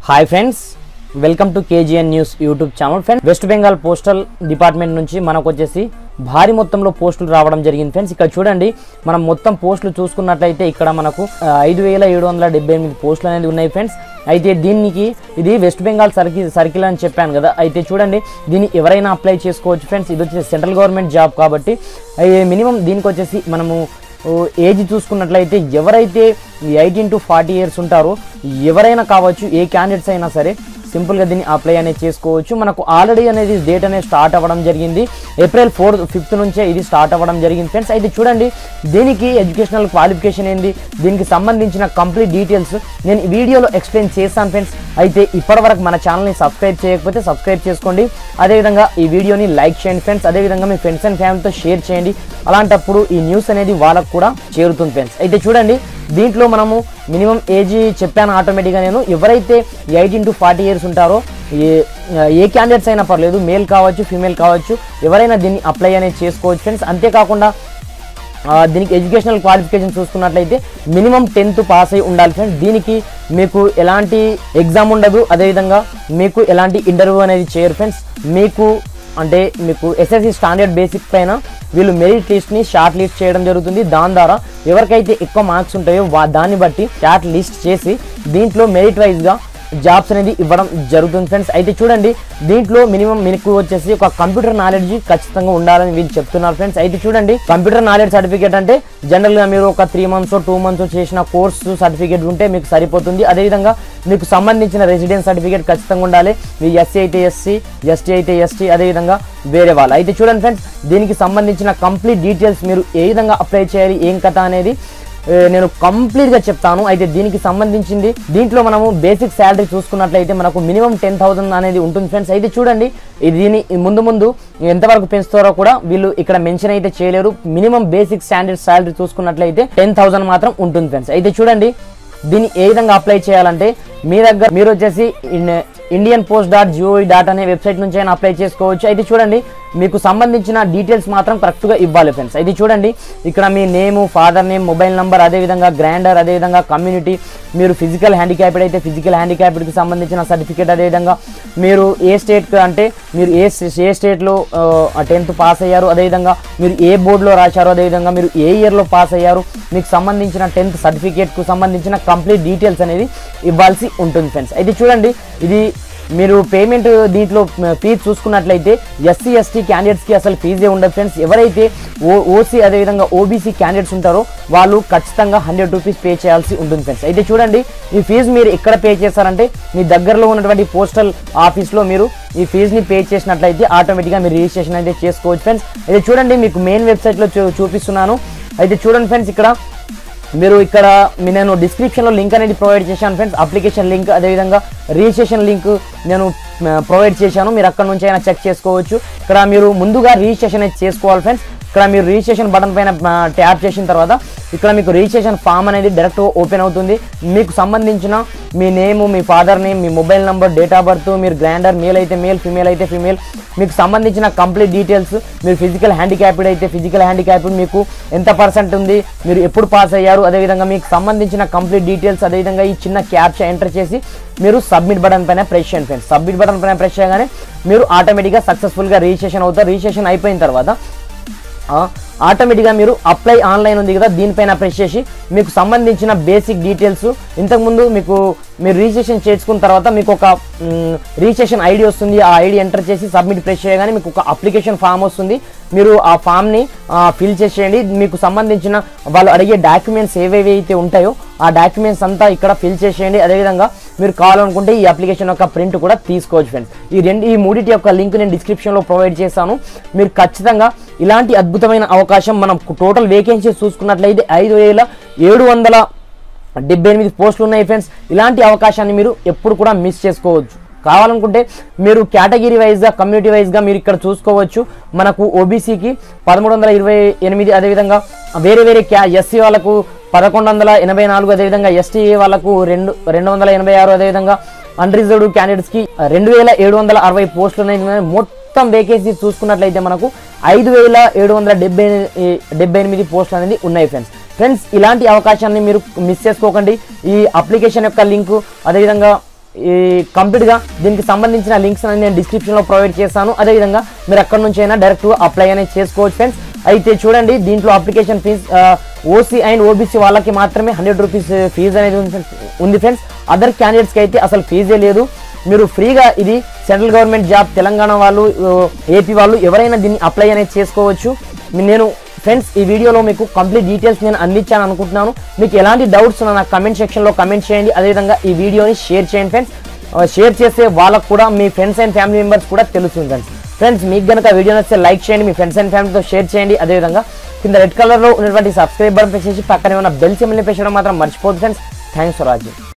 Hi friends welcome to KGN news YouTube channel friends West Bengal postal department నుంచి మనకు వచ్చేసి భారీ మొత్తంలో పోస్టులు రావడం జరిగింది ఫ్రెండ్స్ ఇక్కడ చూడండి మనం మొత్తం పోస్టులు చూసుకున్నట్లయితే ఇక్కడ మనకు ఆ, ఐదు వేల ఏడు వందల డెబ్బై ఎనిమిది పోస్టులు అనేది ఉన్నాయి ఫ్రెండ్స్ అయితే దీనికి ఇది వెస్ట్ బెంగాల్ సర్కిల్ సర్కిల్ అని చెప్పాను కదా అయితే చూడండి దీన్ని ఎవరైనా అప్లై చేసుకోవచ్చు ఫ్రెండ్స్ ఇది వచ్చేసి సెంట్రల్ గవర్నమెంట్ జాబ్ కాబట్టి మినిమం దీనికి వచ్చేసి మనము ఓ ఏజ్ చూసుకున్నట్లయితే ఎవరైతే ఎయిటీన్ టు ఫార్టీ ఇయర్స్ ఉంటారో ఎవరైనా కావచ్చు ఏ క్యాండిడేట్స్ అయినా సరే సింపుల్గా దీన్ని అప్లై అనేది చేసుకోవచ్చు మనకు ఆల్రెడీ అనేది డేట్ అనేది స్టార్ట్ అవ్వడం జరిగింది ఏప్రిల్ ఫోర్త్ ఫిఫ్త్ నుంచే ఇది స్టార్ట్ అవ్వడం జరిగింది ఫ్రెండ్స్ అయితే చూడండి దీనికి ఎడ్యుకేషనల్ క్వాలిఫికేషన్ ఏంది దీనికి సంబంధించిన కంప్లీట్ డీటెయిల్స్ నేను ఈ వీడియోలో ఎక్స్ప్లెయిన్ చేస్తాను ఫ్రెండ్స్ అయితే ఇప్పటివరకు మన ఛానల్ని సబ్స్క్రైబ్ చేయకపోతే సబ్స్క్రైబ్ చేసుకోండి అదేవిధంగా ఈ వీడియోని లైక్ చేయండి ఫ్రెండ్స్ అదేవిధంగా మీ ఫ్రెండ్స్ అండ్ ఫ్యామిలీతో షేర్ చేయండి అలాంటప్పుడు ఈ న్యూస్ అనేది వాళ్ళకు కూడా చేరుతుంది ఫ్రెండ్స్ అయితే చూడండి దీంట్లో మనము మినిమం ఏజ్ చెప్పాను ఆటోమేటిక్గా నేను ఎవరైతే ఎయిటీన్ టు ఫార్టీ ఇయర్స్ ఉంటారో ఏ ఏ క్యాండిడేట్స్ అయినా పర్లేదు మేల్ కావచ్చు ఫీమేల్ కావచ్చు ఎవరైనా దీన్ని అప్లై అనేది చేసుకోవచ్చు ఫ్రెండ్స్ అంతేకాకుండా ఆ, దీనికి ఎడ్యుకేషనల్ క్వాలిఫికేషన్ చూసుకున్నట్లయితే మినిమం టెన్త్ పాస్ అయి ఉండాలి ఫ్రెండ్స్ దీనికి మీకు ఎలాంటి ఎగ్జామ్ ఉండదు అదేవిధంగా మీకు ఎలాంటి ఇంటర్వ్యూ అనేది చేయరు ఫ్రెండ్స్ మీకు అంటే మీకు ఎస్ఎస్సి స్టాండర్డ్ బేసిక్ పైన వీళ్ళు మెరిట్ లిస్ట్ని షార్ట్ లిస్ట్ చేయడం జరుగుతుంది దాని ద్వారా ఎవరికైతే ఎక్కువ మార్క్స్ ఉంటాయో వా దాన్ని బట్టి షార్ట్ లిస్ట్ చేసి దీంట్లో మెరిట్ వైజ్గా జాబ్స్ అనేది ఇవ్వడం జరుగుతుంది ఫ్రెండ్స్ అయితే చూడండి దీంట్లో మినిమం మీకు వచ్చేసి ఒక కంప్యూటర్ నాలెడ్జ్ ఖచ్చితంగా ఉండాలని వీళ్ళు చెప్తున్నారు ఫ్రెండ్స్ అయితే చూడండి కంప్యూటర్ నాలెడ్జ్ సర్టిఫికేట్ అంటే జనరల్ గా మీరు ఒక త్రీ మంత్స్ టూ మంత్స్ చేసిన కోర్సు సర్టిఫికేట్ ఉంటే మీకు సరిపోతుంది అదేవిధంగా మీకు సంబంధించిన రెసిడెన్స్ సర్టిఫికేట్ ఖచ్చితంగా ఉండాలి మీ ఎస్సీ అయితే ఎస్సీ ఎస్టీ అయితే ఎస్టీ అదేవిధంగా వేరే వాళ్ళు అయితే చూడండి ఫ్రెండ్స్ దీనికి సంబంధించిన కంప్లీట్ డీటెయిల్స్ మీరు ఏ విధంగా అప్లై చేయాలి ఏం కథ అనేది ఏ, నేను కంప్లీట్ గా చెప్తాను అయితే దీనికి సంబంధించింది దీంట్లో మనము బేసిక్ శాలరీ చూసుకున్నట్లయితే మనకు మినిమం టెన్ థౌసండ్ అనేది ఉంటుంది ఫ్రెండ్స్ అయితే చూడండి ఇది దీని ముందు ముందు ఎంతవరకు పెంచుతారో కూడా వీళ్ళు ఇక్కడ మెన్షన్ అయితే చేయలేరు మినిమం బేసిక్ స్టాండర్డ్ శాలరీ చూసుకున్నట్లయితే టెన్ థౌసండ్ మాత్రం ఉంటుంది ఫ్రెండ్స్ అయితే చూడండి దీన్ని ఏ విధంగా అప్లై చేయాలంటే మీ దగ్గర మీరు వచ్చేసి in- Indian post dot gov dot అనే వెబ్సైట్ నుంచి అయినా అప్లై చేసుకోవచ్చు అయితే చూడండి మీకు సంబంధించిన డీటెయిల్స్ మాత్రం కరెక్ట్గా ఇవ్వాలి ఫ్రెండ్స్ అయితే చూడండి ఇక్కడ మీ name father name mobile number అదేవిధంగా గ్రాండర్ అదేవిధంగా కమ్యూనిటీ మీరు ఫిజికల్ హ్యాండిక్యాప్డ్ అయితే ఫిజికల్ హ్యాండిక్యాప్డ్కి సంబంధించిన సర్టిఫికేట్ అదేవిధంగా మీరు ఏ స్టేట్ అంటే మీరు ఏ ఏ స్టేట్లో టెన్త్ పాస్ అయ్యారు అదేవిధంగా మీరు ఏ బోర్డులో రాశారు అదేవిధంగా మీరు ఏ ఇయర్లో పాస్ అయ్యారు మీకు సంబంధించిన టెన్త్ సర్టిఫికేట్కు సంబంధించిన కంప్లీట్ డీటెయిల్స్ అనేది ఇవ్వాల్సి ఉంటుంది ఫ్రెండ్స్ అయితే చూడండి ఇది మీరు పేమెంట్ దీంట్లో ఫీజు చూసుకున్నట్లయితే ఎస్సీ ఎస్టీ క్యాండిడేట్స్కి అసలు ఫీజే ఉండదు ఫ్రెండ్స్ ఎవరైతే ఓ ఓసీ అదేవిధంగా ఓబీసీ క్యాండిడేట్స్ ఉంటారో వాళ్ళు ఖచ్చితంగా హండ్రెడ్ రూపీస్ పే చేయాల్సి ఉంటుంది ఫ్రెండ్స్ అయితే చూడండి ఈ ఫీజు మీరు ఎక్కడ పే చేస్తారంటే మీ దగ్గరలో ఉన్నటువంటి పోస్టల్ ఆఫీస్లో మీరు ఈ ఫీజుని పే చేసినట్లయితే ఆటోమేటిక్గా మీరు రిజిస్ట్రేషన్ అయితే చేసుకోవచ్చు ఫ్రెండ్స్ అయితే చూడండి మీకు మెయిన్ వెబ్సైట్లో చూ చూపిస్తున్నాను అయితే చూడండి ఫ్రెండ్స్ ఇక్కడ మీరు ఇక్కడ మీ నేను డిస్క్రిప్షన్లో లింక్ అనేది ప్రొవైడ్ చేశాను ఫ్రెండ్స్ అప్లికేషన్ లింక్ అదేవిధంగా రిజిస్ట్రేషన్ లింక్ నేను ప్రొవైడ్ చేశాను మీరు అక్కడ నుంచి అయినా చెక్ చేసుకోవచ్చు ఇక్కడ మీరు ముందుగా రిజిస్ట్రేషన్ అయితే చేసుకోవాలి ఫ్రెండ్స్ ఇక్కడ మీరు రిజిస్ట్రేషన్ బటన్ పైన ట్యాప్ చేసిన తర్వాత ఇక్కడ మీకు రిజిస్ట్రేషన్ ఫామ్ అనేది డైరెక్ట్ ఓపెన్ అవుతుంది మీకు సంబంధించిన మీ నేమ్ మీ ఫాదర్ నేమ్ మీ mobile number date of birth మీరు గ్రాండర్ మేల్ అయితే మేల్ ఫీమేల్ అయితే ఫీమేల్ మీకు సంబంధించిన కంప్లీట్ డీటెయిల్స్ మీరు ఫిజికల్ హ్యాండిక్యాప్డ్ అయితే ఫిజికల్ హ్యాండిక్యాప్డ్ మీకు ఎంత పర్సెంట్ ఉంది మీరు ఎప్పుడు పాస్ అయ్యారు అదేవిధంగా మీకు సంబంధించిన కంప్లీట్ డీటెయిల్స్ అదేవిధంగా ఈ చిన్న క్యాప్చా ఎంటర్ చేసి మీరు సబ్మిట్ బటన్ పైన ప్రెస్ చేయండి ఫ్రెండ్స్ సబ్మిట్ బటన్ పైన ప్రెస్ చేయగానే మీరు ఆటోమేటిక్గా సక్సెస్ఫుల్గా రిజిస్ట్రేషన్ అవుతారు రిజిస్ట్రేషన్ అయిపోయిన తర్వాత ఆ, ఆటోమేటిక్గా మీరు అప్లై ఆన్లైన్ ఉంది కదా దీనిపైన ప్రెస్ చేసి మీకు సంబంధించిన బేసిక్ డీటెయిల్స్ ఇంతకుముందు మీకు మీరు రిజిస్ట్రేషన్ చేసుకున్న తర్వాత మీకు ఒక మ్, రిజిస్ట్రేషన్ ఐడి వస్తుంది ఆ ఐడి ఎంటర్ చేసి సబ్మిట్ ప్రెస్ చేయగానే మీకు ఒక అప్లికేషన్ ఫామ్ వస్తుంది మీరు ఆ ఫామ్ని ఫిల్ చేసేయండి మీకు సంబంధించిన వాళ్ళు అడిగే డాక్యుమెంట్స్ ఏవేవి అయితే ఉంటాయో ఆ డాక్యుమెంట్స్ అంతా ఇక్కడ ఫిల్ చేసేయండి అదేవిధంగా మీరు కావాలనుకుంటే ఈ అప్లికేషన్ యొక్క ప్రింట్ కూడా తీసుకోవచ్చు ఫ్రెండ్స్ ఈ రెండు ఈ మూడింటి యొక్క లింక్ నేను డిస్క్రిప్షన్లో ప్రొవైడ్ చేస్తాను మీరు ఖచ్చితంగా ఇలాంటి అద్భుతమైన అవకాశం మనం టోటల్ వేకెన్సీస్ చూసుకున్నట్లయితే ఐదు వేల ఏడు వందల డెబ్బై ఎనిమిది పోస్టులు ఉన్నాయి ఫ్రెండ్స్ ఇలాంటి అవకాశాన్ని మీరు ఎప్పుడు కూడా మిస్ చేసుకోవచ్చు కావాలనుకుంటే మీరు కేటగిరీ వైజ్గా కమ్యూనిటీ వైజ్గా మీరు ఇక్కడ చూసుకోవచ్చు మనకు ఓబీసీకి పదమూడు వందల ఇరవై ఎనిమిది అదేవిధంగా వేరే వేరే క్యా ఎస్సీ వాళ్ళకు పదకొండు వందల ఎనభై నాలుగు అదేవిధంగా ఎస్టీ వాళ్ళకు రెండు రెండు వందల ఎనభై ఆరు అదేవిధంగా అన్రిజర్వ్డ్ క్యాండిడేట్స్కి రెండు వేల ఏడు వందల అరవై పోస్టులు ఉన్నాయి మొత్తం వేకెన్సీస్ చూసుకున్నట్లయితే మనకు ఐదు వేల ఏడు వందల డెబ్బై డెబ్బై ఎనిమిది పోస్టులు అనేది ఉన్నాయి ఫ్రెండ్స్ ఫ్రెండ్స్ ఇలాంటి అవకాశాన్ని మీరు మిస్ చేసుకోకండి ఈ అప్లికేషన్ యొక్క లింకు అదేవిధంగా ఈ కంప్లీట్గా దీనికి సంబంధించిన లింక్స్ అనేది నేను డిస్క్రిప్షన్లో ప్రొవైడ్ చేస్తాను అదేవిధంగా మీరు అక్కడ నుంచి అయినా డైరెక్ట్ అప్లై అనేది చేసుకోవచ్చు ఫ్రెండ్స్ అయితే చూడండి దీంట్లో application fee OC and OBC వాళ్ళకి మాత్రమే హండ్రెడ్ రూపీస్ ఫీజు అనేది ఉంది friends. ఉంది ఫ్రెండ్స్ అదర్ క్యాండిడేట్స్కి అయితే అసలు ఫీజే లేదు మీరు ఫ్రీగా ఇది సెంట్రల్ గవర్నమెంట్ జాబ్ తెలంగాణ వాళ్ళు ఏపీ వాళ్ళు ఎవరైనా దీన్ని అప్లై అనేది చేసుకోవచ్చు మీ- నేను ఫ్రెండ్స్ ఈ వీడియోలో మీకు కంప్లీట్ డీటెయిల్స్ నేను అందించాను అనుకుంటున్నాను మీకు ఎలాంటి డౌట్స్ ఉన్నా నాకు కమెంట్ సెక్షన్లో కమెంట్ చేయండి అదేవిధంగా ఈ వీడియోని షేర్ చేయండి ఫ్రెండ్స్ షేర్ చేసే వాళ్ళకు కూడా మీ ఫ్రెండ్స్ అండ్ ఫ్యామిలీ మెంబర్స్ కూడా తెలుస్తుంది ఫ్రెండ్స్ ఫ్రెండ్స్ మీకు కనుక వీడియో నచ్చితే లైక్ చేయండి మీ ఫ్రెండ్స్ అండ్ ఫ్యామిలీతో షేర్ చేయండి అదేవిధంగా కింద రెడ్ కలర్లో ఉన్నటువంటి సబ్స్క్రైబ్ బటన్ ప్రెస్ చేసి పక్కనే ఉన్న బెల్ సిమ్ని ప్రెస్ చేయడం మాత్రం మర్చిపోదు ఫ్రెండ్స్ థ్యాంక్స్ ఫర్ వాచింగ్